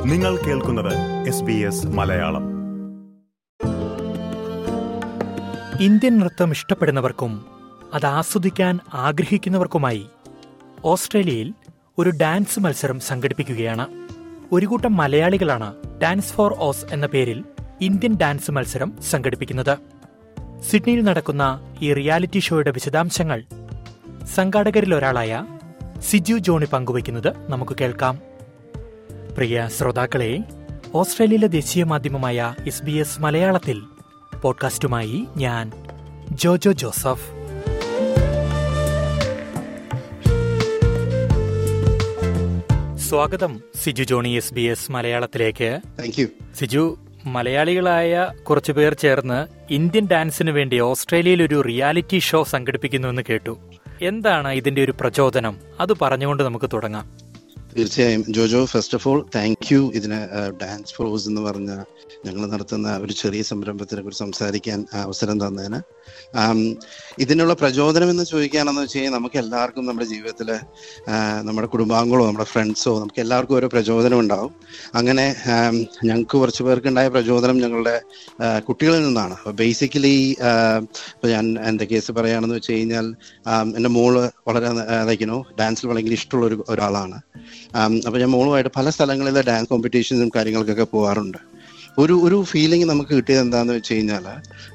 നിങ്ങൾ കേൾക്കുന്നത് S B S Malayalam Indian നൃത്തം ഇഷ്ടപ്പെടുന്നവർക്കും അത് ആസ്വദിക്കാൻ ആഗ്രഹിക്കുന്നവർക്കുമായി ഓസ്ട്രേലിയയിൽ ഒരു ഡാൻസ് മത്സരം സംഘടിപ്പിക്കുകയാണ് ഒരു കൂട്ടം മലയാളികളാണ് ഡാൻസ് ഫോർ ഓസ് എന്ന പേരിൽ ഇന്ത്യൻ ഡാൻസ് മത്സരം സംഘടിപ്പിക്കുന്നത് സിഡ്നിയിൽ നടക്കുന്ന ഈ റിയാലിറ്റി ഷോയുടെ വിശദാംശങ്ങൾ സംഘാടകരിൽ ഒരാളായ സിജു ജോണി പങ്കുവയ്ക്കുന്നത് നമുക്ക് കേൾക്കാം പ്രിയ ശ്രോതാക്കളെ ഓസ്ട്രേലിയയിലെ ദേശീയ മാധ്യമമായ എസ് ബി എസ് മലയാളത്തിൽ പോഡ്കാസ്റ്റുമായി ഞാൻ ജോജോ ജോസഫ് സ്വാഗതം Siju Johnny S B S മലയാളത്തിലേക്ക് താങ്ക് യു സിജു മലയാളികളായ കുറച്ചുപേർ ചേർന്ന് ഇന്ത്യൻ ഡാൻസിന് വേണ്ടി ഓസ്ട്രേലിയയിൽ ഒരു റിയാലിറ്റി ഷോ സംഘടിപ്പിക്കുന്നുവെന്ന് കേട്ടു എന്താണ് ഇതിന്റെ ഒരു പ്രചോദനം അത് പറഞ്ഞുകൊണ്ട് നമുക്ക് തുടങ്ങാം തീർച്ചയായും Jojo first of all thank you ഇതിന് ഡാൻസ് ഫ്രോസ് എന്ന് പറഞ്ഞ ഞങ്ങൾ നടത്തുന്ന ഒരു ചെറിയ സംരംഭത്തിനെ കുറിച്ച് സംസാരിക്കാൻ അവസരം തന്നതിന് ഇതിനുള്ള പ്രചോദനം എന്ന് ചോദിക്കുകയാണെന്ന് വെച്ച് കഴിഞ്ഞാൽ നമുക്ക് എല്ലാവർക്കും നമ്മുടെ ജീവിതത്തിൽ നമ്മുടെ കുടുംബാംഗങ്ങളോ നമ്മുടെ ഫ്രണ്ട്സോ നമുക്ക് എല്ലാവർക്കും ഓരോ പ്രചോദനം ഉണ്ടാവും അങ്ങനെ ഞങ്ങൾക്ക് കുറച്ച് പേർക്ക് ഉണ്ടായ പ്രചോദനം ഞങ്ങളുടെ കുട്ടികളിൽ നിന്നാണ് ബേസിക്കലി ഇപ്പോൾ ഞാൻ എൻ്റെ കേസ് പറയുകയാണെന്ന് വെച്ച് കഴിഞ്ഞാൽ എൻ്റെ മോള് വളരെ ലൈക്കിനോ ഡാൻസിൽ വളരെ ഇഷ്ടമുള്ള ഒരു ഒരാളാണ് അപ്പോൾ ഞാൻ മോളുമായിട്ട് പല സ്ഥലങ്ങളിലെ ഡാൻസ് കോമ്പറ്റീഷൻസും കാര്യങ്ങൾക്കൊക്കെ പോകാറുണ്ട് ഒരു ഒരു ഫീലിംഗ് നമുക്ക് കിട്ടിയത് എന്താണെന്ന് വെച്ച് കഴിഞ്ഞാൽ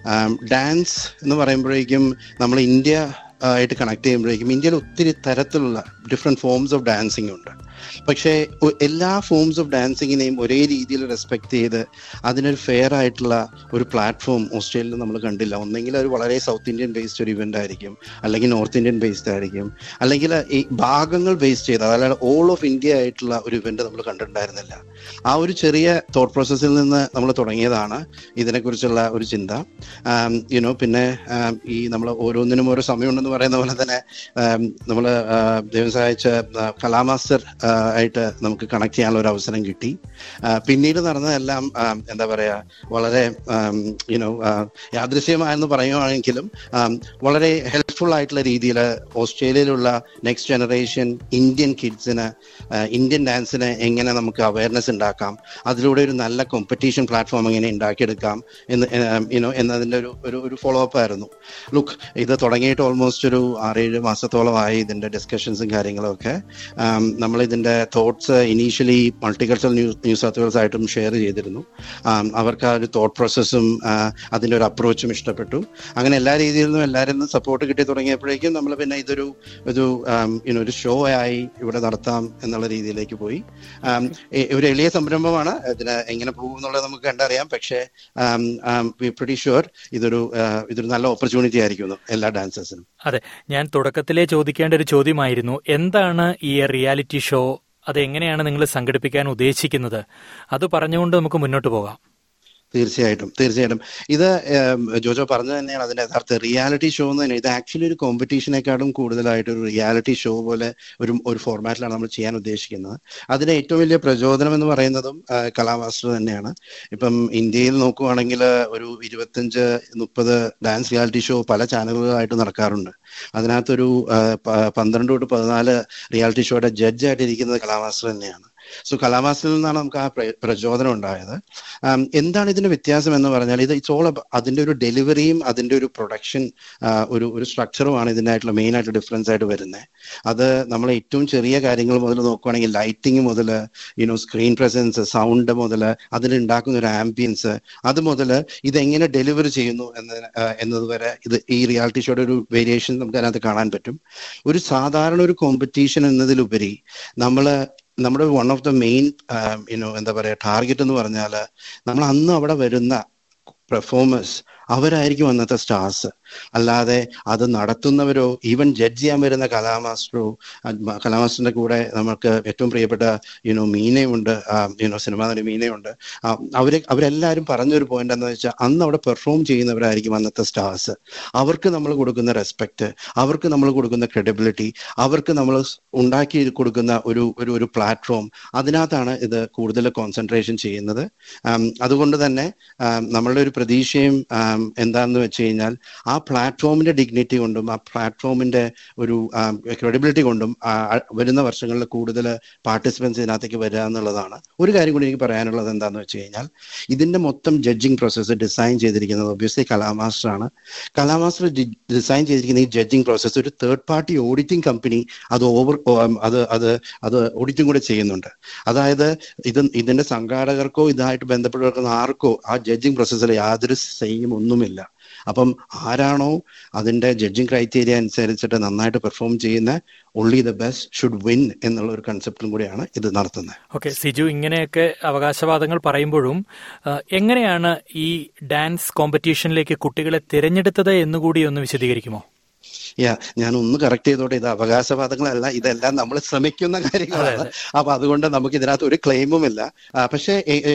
ഡാൻസ് എന്ന് പറയുമ്പോഴേക്കും നമ്മൾ ഇന്ത്യ ആയിട്ട് കണക്ട് ചെയ്യുമ്പോഴേക്കും ഇന്ത്യയിൽ ഒത്തിരി തരത്തിലുള്ള ഡിഫറെൻറ്റ് ഫോംസ് ഓഫ് ഡാൻസിങ് ഉണ്ട് പക്ഷേ എല്ലാ ഫോംസ് ഓഫ് ഡാൻസിങ്ങിനെയും ഒരേ രീതിയിൽ റെസ്പെക്ട് ചെയ്ത് അതിനൊരു ഫെയർ ആയിട്ടുള്ള ഒരു പ്ലാറ്റ്ഫോം ഓസ്ട്രേലിയയിൽ നമ്മൾ കണ്ടില്ല ഒന്നെങ്കിൽ ഒരു വളരെ സൗത്ത് ഇന്ത്യൻ ബേസ്ഡ് ഒരു ഇവന്റ് ആയിരിക്കും അല്ലെങ്കിൽ നോർത്ത് ഇന്ത്യൻ ബേസ്ഡ് ആയിരിക്കും അല്ലെങ്കിൽ ഈ ഭാഗങ്ങൾ ബേസ് ചെയ്ത് അതായത് ഓൾ ഓഫ് ഇന്ത്യ ആയിട്ടുള്ള ഒരു ഇവന്റ് നമ്മൾ കണ്ടിട്ടുണ്ടായിരുന്നില്ല ആ ഒരു ചെറിയ തോട്ട് പ്രോസസ്സിൽ നിന്ന് നമ്മൾ തുടങ്ങിയതാണ് ഇതിനെക്കുറിച്ചുള്ള ഒരു ചിന്ത യുനോ പിന്നെ ഈ നമ്മൾ ഓരോന്നിനും ഓരോ സമയമുണ്ടെന്ന് പറയുന്ന പോലെ തന്നെ നമ്മൾ ദൈവം സഹായിച്ച കലാമാസ്റ്റർ ആയിട്ട് നമുക്ക് കണക്ട് ചെയ്യാനുള്ള ഒരു അവസരം കിട്ടി പിന്നീട് നടന്നതെല്ലാം എന്താ പറയാ വളരെ യുനോ യാദൃശ്യമായെന്ന് പറയുകയാണെങ്കിലും വളരെ ഹെൽപ്ഫുൾ ആയിട്ടുള്ള രീതിയിൽ ഓസ്ട്രേലിയയിലുള്ള നെക്സ്റ്റ് ജനറേഷൻ ഇന്ത്യൻ കിഡ്സിന് ഇന്ത്യൻ ഡാൻസിന് എങ്ങനെ നമുക്ക് അവയർനെസ് ഉണ്ടാക്കാം അതിലൂടെ ഒരു നല്ല കോമ്പറ്റീഷൻ പ്ലാറ്റ്ഫോം എങ്ങനെ ഉണ്ടാക്കിയെടുക്കാം എന്ന് യുനോ എന്നതിൻ്റെ ഒരു ഒരു ഒരു ഫോളോ അപ്പ് ആയിരുന്നു ലുക്ക് ഇത് തുടങ്ങിയിട്ട് ഓൾമോസ്റ്റ് ഒരു ആറേഴ് മാസത്തോളമായി ഇതിൻ്റെ ഡിസ്കഷൻസും കാര്യങ്ങളും ഒക്കെ നമ്മൾ ഇതിന്റെ thoughts initially multicultural news news south ആയിട്ടും ഷെയർ ചെയ്തിരുന്നു അവർക്ക് ആ ഒരു തോട്ട് പ്രോസസ്സും അതിന്റെ ഒരു അപ്രോച്ചും ഇഷ്ടപ്പെട്ടു അങ്ങനെ എല്ലാ രീതിയിൽ നിന്നും എല്ലാവരിൽ നിന്നും സപ്പോർട്ട് കിട്ടി തുടങ്ങിയപ്പോഴേക്കും നമ്മൾ പിന്നെ ഇതൊരു ഒരു ഒരു ഷോ ആയി ഇവിടെ നടത്താം എന്നുള്ള രീതിയിലേക്ക് പോയി ഒരു എളിയ സംരംഭമാണ് ഇതിന് എങ്ങനെ പോകും എന്നുള്ളത് നമുക്ക് കണ്ടറിയാം പക്ഷേ പ്രിറ്റി ഷുവർ ഇതൊരു ഇതൊരു നല്ല ഓപ്പർച്യൂണിറ്റി ആയിരിക്കും എല്ലാ ഡാൻസേഴ്സിനും അതെ ഞാൻ തുടക്കത്തിലേ ചോദിക്കേണ്ട ഒരു ചോദ്യമായിരുന്നു എന്താണ് ഈ റിയാലിറ്റി ഷോ അതെങ്ങനെയാണ് നിങ്ങൾ സംഘടിപ്പിക്കാൻ ഉദ്ദേശിക്കുന്നത് അത് പറഞ്ഞുകൊണ്ട് നമുക്ക് മുന്നോട്ട് പോകാം തീർച്ചയായിട്ടും തീർച്ചയായിട്ടും ഇത് ജോജോ പറഞ്ഞു തന്നെയാണ് അതിന്റെ യഥാർത്ഥ റിയാലിറ്റി ഷോ എന്ന് തന്നെ ഇത് ആക്ച്വലി ഒരു കോമ്പറ്റീഷനേക്കാളും കൂടുതലായിട്ട് ഒരു റിയാലിറ്റി ഷോ പോലെ ഒരു ഒരു ഫോർമാറ്റിലാണ് നമ്മൾ ചെയ്യാൻ ഉദ്ദേശിക്കുന്നത് അതിന് ഏറ്റവും വലിയ പ്രചോദനം എന്ന് പറയുന്നതും കലാമാസ്റ്റർ തന്നെയാണ് ഇപ്പം ഇന്ത്യയിൽ നോക്കുവാണെങ്കിൽ ഒരു ഇരുപത്തഞ്ച് മുപ്പത് ഡാൻസ് റിയാലിറ്റി ഷോ പല ചാനലുകളായിട്ട് നടക്കാറുണ്ട് അതിനകത്തൊരു പന്ത്രണ്ട് തൊട്ട് പതിനാല് റിയാലിറ്റി ഷോയുടെ ജഡ്ജായിട്ട് ഇരിക്കുന്നത് കലാമാസ്റ്റർ തന്നെയാണ് സോ കലാമാസത്തിൽ നിന്നാണ് നമുക്ക് ആ പ്രചോദനം ഉണ്ടായത് എന്താണ് ഇതിന്റെ വ്യത്യാസം എന്ന് പറഞ്ഞാൽ ഇത് ഇറ്റ്സ് ഓൾ അതിന്റെ ഒരു ഡെലിവറിയും അതിന്റെ ഒരു പ്രൊഡക്ഷൻ ഒരു ഒരു സ്ട്രക്ചറുമാണ് ഇതിനായിട്ടുള്ള മെയിൻ ആയിട്ട് ഡിഫറൻസ് ആയിട്ട് വരുന്നത് അത് നമ്മൾ ഏറ്റവും ചെറിയ കാര്യങ്ങൾ മുതൽ നോക്കുകയാണെങ്കിൽ ലൈറ്റിംഗ് മുതൽ യുനോ സ്ക്രീൻ പ്രസൻസ് സൗണ്ട് മുതൽ അതിലുണ്ടാക്കുന്ന ഒരു ആംബിയൻസ് അത് മുതൽ ഇതെങ്ങനെ ഡെലിവറി ചെയ്യുന്നു എന്ന് എന്നത് വരെ ഇത് ഈ റിയാലിറ്റി ഷോയുടെ ഒരു വേരിയേഷൻ നമുക്ക് അതിനകത്ത് കാണാൻ പറ്റും ഒരു സാധാരണ ഒരു കോമ്പറ്റീഷൻ എന്നതിലുപരി നമ്മൾ നമ്മുടെ one of the main you know എന്താ പറയുക ടാർഗറ്റ് എന്ന് പറഞ്ഞാൽ നമ്മൾ അന്ന് അവിടെ വരുന്ന പെർഫോമേഴ്സ് അവരായിരിക്കും അന്നത്തെ സ്റ്റാർസ് അല്ലാതെ അത് നടത്തുന്നവരോ ഈവൻ ജഡ്ജ് ചെയ്യാൻ വരുന്ന കലാമാസ്റ്ററോ കലാമാസ്റ്ററിന്റെ കൂടെ നമുക്ക് ഏറ്റവും പ്രിയപ്പെട്ട യുനോ മീനയുണ്ട് യുനോ സിനിമാ നടി മീനയുണ്ട് അവര് അവരെല്ലാവരും പറഞ്ഞൊരു പോയിന്റ് എന്ന് വെച്ചാൽ അന്ന് അവിടെ പെർഫോം ചെയ്യുന്നവരായിരിക്കും അന്നത്തെ സ്റ്റാർസ് അവർക്ക് നമ്മൾ കൊടുക്കുന്ന റെസ്പെക്ട് അവർക്ക് നമ്മൾ കൊടുക്കുന്ന ക്രെഡിബിലിറ്റി അവർക്ക് നമ്മൾ ഉണ്ടാക്കി കൊടുക്കുന്ന ഒരു ഒരു ഒരു പ്ലാറ്റ്ഫോം അതിനകത്താണ് ഇത് കൂടുതൽ കോൺസെൻട്രേഷൻ ചെയ്യുന്നത് അതുകൊണ്ട് തന്നെ നമ്മളുടെ ഒരു പ്രതീക്ഷയും എന്താണെന്ന് വെച്ച് കഴിഞ്ഞാൽ ആ പ്ലാറ്റ്ഫോമിന്റെ ഡിഗ്നിറ്റി കൊണ്ടും ആ പ്ലാറ്റ്ഫോമിന്റെ ഒരു ക്രെഡിബിലിറ്റി കൊണ്ടും ആ, ആ, വരുന്ന വർഷങ്ങളിൽ കൂടുതൽ പാർട്ടിസിപ്പൻസ് ഇതിനകത്തേക്ക് വരിക എന്നുള്ളതാണ് ഒരു കാര്യം കൂടി എനിക്ക് പറയാനുള്ളത് എന്താണെന്ന് വെച്ച് കഴിഞ്ഞാൽ ഇതിന്റെ മൊത്തം ജഡ്ജിങ് പ്രോസസ്സ് ഡിസൈൻ ചെയ്തിരിക്കുന്നത് ഒബ്വിയസ്ലി കലാമാസ്റ്റർ ആണ് കലാമാസ്റ്റർ ഡിസൈൻ ചെയ്തിരിക്കുന്ന ഈ ജഡ്ജിങ് പ്രോസസ്സ് ഒരു തേർഡ് പാർട്ടി ഓഡിറ്റിംഗ് കമ്പനി അത് ഓവർ അത് അത് അത് ഓഡിറ്റും കൂടെ ചെയ്യുന്നുണ്ട് അതായത് ഇത് ഇതിന്റെ സംഘാടകർക്കോ ഇതായിട്ട് ബന്ധപ്പെട്ടവർക്കോ ആർക്കോ ആ ജഡ്ജിങ് പ്രോസസ്സിൽ യാതൊരു സെയിം ഒന്നുമില്ല അപ്പം ആരാണോ അതിന്റെ ജഡ്ജിങ് ക്രൈറ്റീരിയ അനുസരിച്ചിട്ട് നന്നായിട്ട് പെർഫോം ചെയ്യുന്ന only the best should win എന്നുള്ള ഒരു കൺസെപ്റ്റും കൂടിയാണ് ഇത് നടത്തുന്നത് ഓക്കെ സിജു ഇങ്ങനെയൊക്കെ അവകാശവാദങ്ങൾ പറയുമ്പോഴും ആ, എങ്ങനെയാണ് ഈ ഡാൻസ് കോമ്പറ്റീഷനിലേക്ക് കുട്ടികളെ തിരഞ്ഞെടുത്തത് എന്നുകൂടി ഒന്ന് വിശദീകരിക്കുമോ യാ ഞാൻ ഒന്ന് കറക്റ്റ് ചെയ്തോട്ടെ ഇത് അവകാശവാദങ്ങളല്ല ഇതെല്ലാം നമ്മൾ ശ്രമിക്കുന്ന കാര്യങ്ങളാണ് അപ്പൊ അതുകൊണ്ട് നമുക്ക് ഇതിനകത്ത് ഒരു ക്ലെയിമും ഇല്ല ആ, പക്ഷേ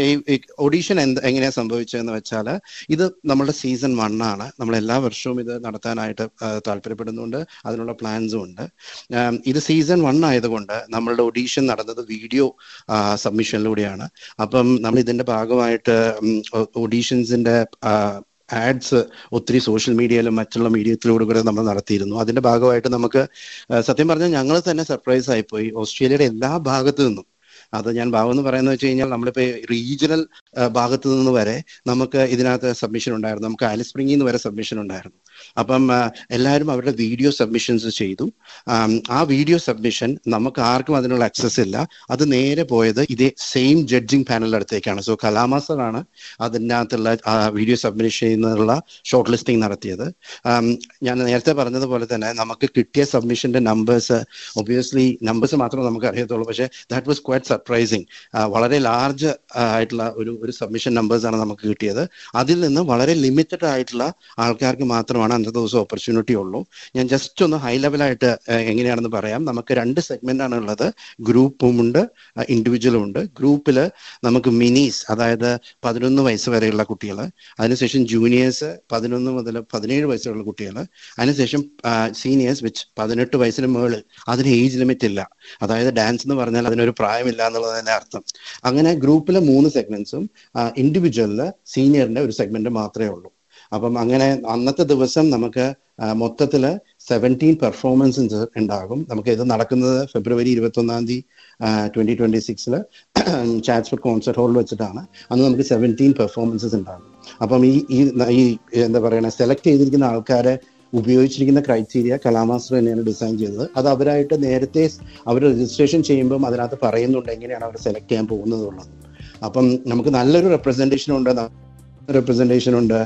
ഒഡീഷൻ എന്ത് എങ്ങനെയാ സംഭവിച്ചതെന്ന് വെച്ചാൽ ഇത് നമ്മുടെ സീസൺ വൺ ആണ് നമ്മൾ എല്ലാ വർഷവും ഇത് നടത്താനായിട്ട് ആ, താല്പര്യപ്പെടുന്നുണ്ട് അതിനുള്ള പ്ലാൻസും ഉണ്ട് ആം, ഇത് സീസൺ വൺ ആയതുകൊണ്ട് നമ്മളുടെ ഒഡീഷൻ നടന്നത് വീഡിയോ സബ്മിഷനിലൂടെയാണ് അപ്പം നമ്മൾ ഇതിന്റെ ഭാഗമായിട്ട് ഒഡീഷൻസിന്റെ ആഡ്സ് ഒത്തിരി സോഷ്യൽ മീഡിയയിലും മറ്റുള്ള മീഡിയത്തിലൂടെ കൂടെ നമ്മൾ നടത്തിയിരുന്നു അതിന്റെ ഭാഗമായിട്ട് നമുക്ക് ആ, സത്യം പറഞ്ഞാൽ ഞങ്ങൾ തന്നെ സർപ്രൈസ് ആയിപ്പോയി ഓസ്ട്രേലിയയുടെ എല്ലാ ഭാഗത്തു നിന്നും അത് ഞാൻ ഭാഗം എന്ന് പറയുന്നത് വെച്ച് കഴിഞ്ഞാൽ നമ്മളിപ്പോ റീജിയണൽ ഭാഗത്തു നിന്ന് വരെ നമുക്ക് ഇതിനകത്ത് സബ്മിഷൻ ഉണ്ടായിരുന്നു നമുക്ക് ആലിസ് സ്പ്രിംഗിൽ നിന്ന് വരെ സബ്മിഷൻ ഉണ്ടായിരുന്നു അപ്പം ആ, എല്ലാവരും അവരുടെ വീഡിയോ സബ്മിഷൻസ് ചെയ്തു ആം, ആ വീഡിയോ സബ്മിഷൻ നമുക്ക് ആർക്കും അതിനുള്ള ആക്സസ് ഇല്ല അത് നേരെ പോയത് ഇതേ സെയിം ജഡ്ജിങ് പാനലിന്റെ അടുത്തേക്കാണ് സോ കലാമാസറാണ് അതിനകത്തുള്ള വീഡിയോ സബ്മിഷൻ ചെയ്യുന്നതിനുള്ള ഷോർട്ട് ലിസ്റ്റിംഗ് നടത്തിയത് ആം, ഞാൻ നേരത്തെ പറഞ്ഞതുപോലെ തന്നെ നമുക്ക് കിട്ടിയ സബ്മിഷന്റെ നമ്പേഴ്സ് ഒബിയസ്ലി നമ്പേഴ്സ് മാത്രമേ നമുക്ക് അറിയത്തുള്ളൂ പക്ഷേ ദാറ്റ് വാസ് ക്വൈറ്റ് സർപ്രൈസിങ് വളരെ ലാർജ് ആയിട്ടുള്ള ഒരു ഒരു സബ്മിഷൻ നമ്പേഴ്സ് ആണ് നമുക്ക് കിട്ടിയത് അതിൽ നിന്ന് വളരെ ലിമിറ്റഡ് ആയിട്ടുള്ള ആൾക്കാർക്ക് മാത്രമാണ് അന്നത്തെ ദിവസം ഓപ്പർച്യൂണിറ്റി ഉള്ളൂ ഞാൻ ജസ്റ്റ് ഒന്ന് ഹൈ ലെവലായിട്ട് എങ്ങനെയാണെന്ന് പറയാം നമുക്ക് രണ്ട് സെഗ്മെന്റ് ആണ് ഉള്ളത് ഗ്രൂപ്പും ഉണ്ട് ഇൻഡിവിജ്വലും ഉണ്ട് ഗ്രൂപ്പിൽ നമുക്ക് മിനീസ് അതായത് പതിനൊന്ന് വയസ്സ് വരെയുള്ള കുട്ടികൾ അതിനുശേഷം ജൂനിയേഴ്സ് പതിനൊന്ന് മുതൽ പതിനേഴ് വയസ്സുള്ള കുട്ടികൾ അതിനുശേഷം സീനിയേഴ്സ് വിച്ച് പതിനെട്ട് വയസ്സിന് മുകളിൽ അതിന് ഏജ് ലിമിറ്റ് ഇല്ല അതായത് ഡാൻസ് എന്ന് പറഞ്ഞാൽ അതിനൊരു പ്രായമില്ല എന്നുള്ളത് തന്നെ അർത്ഥം അങ്ങനെ ഗ്രൂപ്പിലെ മൂന്ന് സെഗ്മെന്റ്സും ഇൻഡിവിജ്വലില് സീനിയറിന്റെ ഒരു സെഗ്മെന്റ് മാത്രമേ ഉള്ളൂ അപ്പം അങ്ങനെ അന്നത്തെ ദിവസം നമുക്ക് ആ, മൊത്തത്തില് സെവൻറ്റീൻ പെർഫോമൻസസ് ഉണ്ടാകും നമുക്ക് ഇത് നടക്കുന്നത് ഫെബ്രുവരി ഇരുപത്തി ഒന്നാം തീയതി ട്വന്റി ട്വന്റി സിക്സില് ചാറ്റ്സ്ഫുഡ് കോൺസെർട്ട് ഹാളിൽ വെച്ചിട്ടാണ് അന്ന് നമുക്ക് സെവൻറ്റീൻ പെർഫോമൻസസ് ഉണ്ടാകും അപ്പം ഈ ഈ ഈ എന്താ പറയണ സെലക്ട് ചെയ്തിരിക്കുന്ന ആൾക്കാരെ ഉപയോഗിച്ചിരിക്കുന്ന ക്രൈറ്റീരിയ കലാമാസ്റ്റർ തന്നെയാണ് ഡിസൈൻ ചെയ്തത് അത് അവരായിട്ട് നേരത്തെ അവർ രജിസ്ട്രേഷൻ ചെയ്യുമ്പം അതിനകത്ത് പറയുന്നുണ്ട് എങ്ങനെയാണ് അവർ സെലക്ട് ചെയ്യാൻ പോകുന്നത് ഉള്ളത് അപ്പം നമുക്ക് നല്ലൊരു റെപ്രസെന്റേഷൻ ഉണ്ട് റെപ്രസെന്റേഷൻ ഉണ്ട്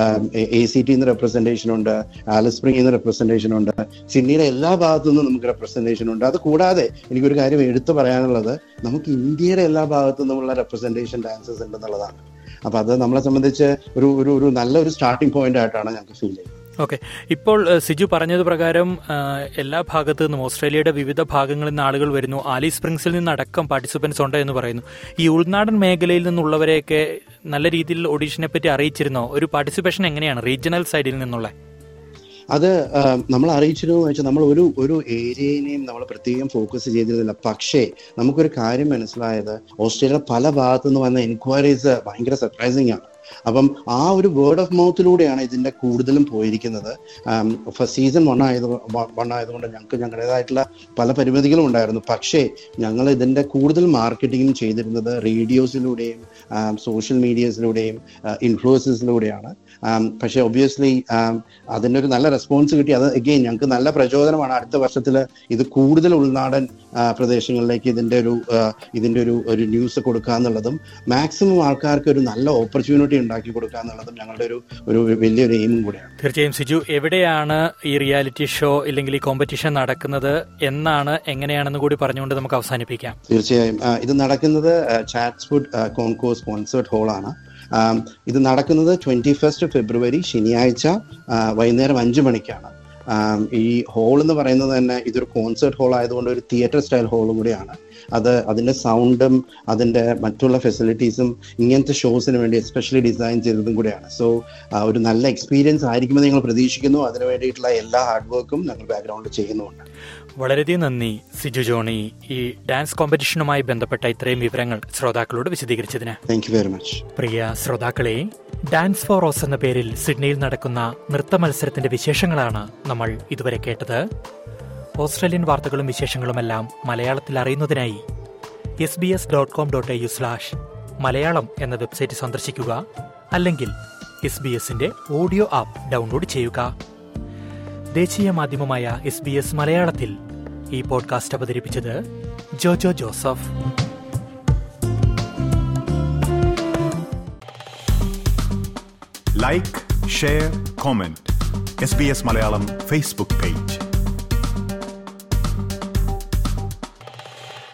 എ സി ടി റെപ്രസെന്റേഷൻ ഉണ്ട് ആലിസ് സ്പ്രിംഗിൽ റെപ്രസെന്റേഷൻ ഉണ്ട് സിഡ്നിയുടെ എല്ലാ ഭാഗത്തു നിന്നും നമുക്ക് റെപ്രസെന്റേഷൻ ഉണ്ട് അത് കൂടാതെ എനിക്കൊരു കാര്യം എടുത്തു പറയാനുള്ളത് നമുക്ക് ഇന്ത്യയുടെ എല്ലാ ഭാഗത്തു നിന്നുമുള്ള റെപ്രസെന്റേഷൻ ഡാൻസസ് ഉണ്ടെന്നുള്ളതാണ് അപ്പൊ അത് നമ്മളെ സംബന്ധിച്ച് ഒരു ഒരു ഒരു നല്ലൊരു സ്റ്റാർട്ടിംഗ് പോയിന്റ് ആയിട്ടാണ് ഞങ്ങൾക്ക് ഫീൽ ചെയ്യുന്നത് ഓക്കെ ഇപ്പോൾ ഏഹ്, സിജു പറഞ്ഞത് പ്രകാരം ഏഹ്, എല്ലാ ഭാഗത്തു നിന്നും ഓസ്ട്രേലിയയുടെ വിവിധ ഭാഗങ്ങളിൽ നിന്ന് ആളുകൾ വരുന്നു ആലി സ്പ്രിങ്സിൽ നിന്നടക്കം പാർട്ടിസിപ്പൻസ് ഉണ്ട് എന്ന് പറയുന്നു ഈ ഉൾനാടൻ മേഖലയിൽ നിന്നുള്ളവരെയൊക്കെ നല്ല രീതിയിൽ ഓഡീഷനെ പറ്റി അറിയിച്ചിരുന്നോ ഒരു പാർട്ടിസിപ്പേഷൻ എങ്ങനെയാണ് റീജിയണൽ സൈഡിൽ നിന്നുള്ള അത് ആ, നമ്മൾ അറിയിച്ചിരുന്നു വെച്ചാൽ നമ്മൾ ഒരു ഒരു ഏരിയനെയും നമ്മൾ പ്രത്യേകം ഫോക്കസ് ചെയ്തിരുന്നില്ല പക്ഷേ നമുക്കൊരു കാര്യം മനസ്സിലായത് ഓസ്ട്രേലിയ പല ഭാഗത്തു നിന്ന് വന്ന എൻക്വയറീസ് ഭയങ്കര സർപ്രൈസിങ് ആണ് അപ്പം ആ ഒരു വേർഡ് ഓഫ് മൗത്തിലൂടെയാണ് ഇതിന്റെ കൂടുതലും പോയിരിക്കുന്നത് സീസൺ വൺ ആയത് വൺ ആയതുകൊണ്ട് ഞങ്ങൾക്ക് ഞങ്ങളുടേതായിട്ടുള്ള പല പരിമിതികളും ഉണ്ടായിരുന്നു പക്ഷേ ഞങ്ങൾ ഇതിന്റെ കൂടുതൽ മാർക്കറ്റിംഗും ചെയ്തിരുന്നത് റേഡിയോസിലൂടെയും സോഷ്യൽ മീഡിയസിലൂടെയും ഇൻഫ്ലുവൻസസിലൂടെയാണ് പക്ഷേ ഒബ്വിയസ്ലി അതിൻ്റെ ഒരു നല്ല റെസ്പോൺസ് കിട്ടി അത് എഗെയിൻ ഞങ്ങൾക്ക് നല്ല പ്രചോദനമാണ് അടുത്ത വർഷത്തിൽ ഇത് കൂടുതൽ ഉൾനാടൻ ആ, പ്രദേശങ്ങളിലേക്ക് ഇതിന്റെ ഒരു ആ, ഇതിന്റെ ഒരു ഒരു ന്യൂസ് കൊടുക്കുക എന്നുള്ളതും മാക്സിമം ആൾക്കാർക്ക് ഒരു നല്ല ഓപ്പർച്യൂണിറ്റി ഉണ്ടാക്കി കൊടുക്കുക എന്നുള്ളതും ഞങ്ങളുടെ ഒരു ഒരു വലിയൊരു എയിമും കൂടെയാണ് തീർച്ചയായും സിജു എവിടെയാണ് ഈ റിയാലിറ്റി ഷോ ഇല്ലെങ്കിൽ ഈ കോമ്പറ്റീഷൻ നടക്കുന്നത് എന്നാണ് എങ്ങനെയാണെന്ന് കൂടി പറഞ്ഞുകൊണ്ട് നമുക്ക് അവസാനിപ്പിക്കാം തീർച്ചയായും ആ, ഇത് നടക്കുന്നത് ചാറ്റ്സ്വുഡ് കോൺകോസ് കോൺസേർട്ട് ഹാളാണ് ഇത് നടക്കുന്നത് ട്വന്റി ഫസ്റ്റ് ഫെബ്രുവരി ശനിയാഴ്ച ആ, വൈകുന്നേരം അഞ്ചു മണിക്കാണ് ആം, ഈ ഹോൾ എന്ന് പറയുന്നത് തന്നെ ഇതൊരു കോൺസേർട്ട് ഹോൾ ആയതുകൊണ്ട് ഒരു തിയേറ്റർ സ്റ്റൈൽ ഹോളും കൂടിയാണ് അത് അതിന്റെ സൗണ്ടും അതിന്റെ മറ്റുള്ള ഫെസിലിറ്റീസും ഇങ്ങനത്തെ ഷോസിന് വേണ്ടി എസ്പെഷ്യലി ഡിസൈൻ ചെയ്തതും കൂടെയാണ് സോ ഒരു നല്ല എക്സ്പീരിയൻസ് ആയിരിക്കുമെന്ന് ഞങ്ങൾ പ്രതീക്ഷിക്കുന്നു അതിനു വേണ്ടിയിട്ടുള്ള എല്ലാ ഹാർഡ് വർക്കും ഞങ്ങൾ ബാക്ക്ഗ്രൗണ്ടിൽ ചെയ്യുന്നുമുണ്ട് വളരെയധികം നന്ദി സിജു ജോണി ഈ ഡാൻസ് കോമ്പറ്റീഷനുമായി ബന്ധപ്പെട്ട ഇത്രയും വിവരങ്ങൾ ശ്രോതാക്കളോട് വിശദീകരിച്ചതിന് താങ്ക് യു വെരി മച്ച് പ്രിയ ശ്രോതാക്കളെ ഡാൻസ് ഫോർ ഓസ് എന്ന പേരിൽ സിഡ്നിയിൽ നടക്കുന്ന നൃത്ത മത്സരത്തിന്റെ വിശേഷങ്ങളാണ് നമ്മൾ ഇതുവരെ കേട്ടത് ഓസ്ട്രേലിയൻ വാർത്തകളും വിശേഷങ്ങളുമെല്ലാം മലയാളത്തിൽ അറിയുന്നതിനായി S B S dot com dot U slash Malayalam എന്ന വെബ്സൈറ്റ് സന്ദർശിക്കുക അല്ലെങ്കിൽ എസ് ബി എസിന്റെ ഓഡിയോ ആപ്പ് ഡൗൺലോഡ് ചെയ്യുക ദേശീയ മാധ്യമമായ എസ് ബി എസ് മലയാളത്തിൽ ഈ പോഡ്കാസ്റ്റ് അവതരിപ്പിച്ചത് Jojo Joseph like share comment S B S Malayalam Facebook page